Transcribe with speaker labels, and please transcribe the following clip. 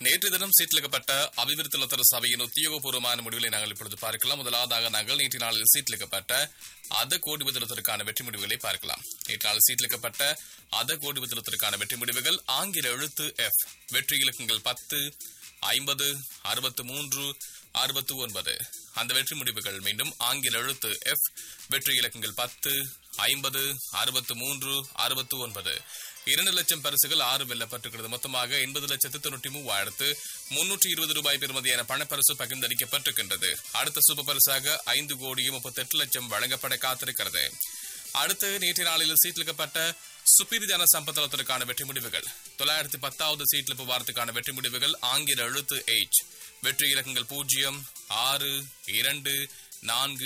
Speaker 1: நேற்று தினம் சீட்டிலிக்கப்பட்ட அபிவிருத்தி லத்தர சபையின் உத்தியோகபூர்வமான முடிவுகளை நாங்கள் இப்பொழுது பார்க்கலாம் முதலாவதாக நாங்கள் நேற்று நாளில் சீட்டிலிக்கப்பட்ட அத கோடி பத்திரத்திற்கான வெற்றி முடிவுகளை பார்க்கலாம் நேற்று நாள் சீட்டிலிக்கப்பட்ட அத கோடி பத்திரத்திற்கான வெற்றி முடிவுகள் ஆங்கில எழுத்து எஃப் வெற்றி இலக்கங்கள் பத்து ஐம்பது அறுபத்து மூன்று அறுபத்து ஒன்பது அந்த வெற்றி முடிவுகள் மீண்டும் ஆங்கில எழுத்து எஃப் வெற்றி இலக்கங்கள் பத்து ஐம்பது அறுபத்து மூன்று அறுபத்து ஒன்பது இரண்டு லட்சம் பரிசுகள் ஆறு வெல்லப்பட்டிருக்கிறது மொத்தமாக எண்பது லட்சத்து தொண்ணூற்றி மூவாயிரத்து முன்னூற்றி இருபது ரூபாய் பெறுமதியான பணப்பரிசு பகிர்ந்தளிக்கப்பட்டிருக்கின்றது அடுத்த சூப்பர் பரிசாக ஐந்து கோடியும் முப்பத்தெட்டு லட்சம் வழங்கப்பட காத்திருக்கிறது அடுத்து நேற்று நாளில் சீட்டிலிக்கப்பட்ட சுப்பீரி ஜன சம்பத்தலத்திற்கான வெற்றி முடிவுகள் தொள்ளாயிரத்தி பத்தாவது சீட்லிப்பு வாரத்துக்கான வெற்றி முடிவுகள் ஆங்கில எழுத்து எச் வெற்றி இலக்கங்கள் பூஜ்ஜியம் ஆறு இரண்டு நான்கு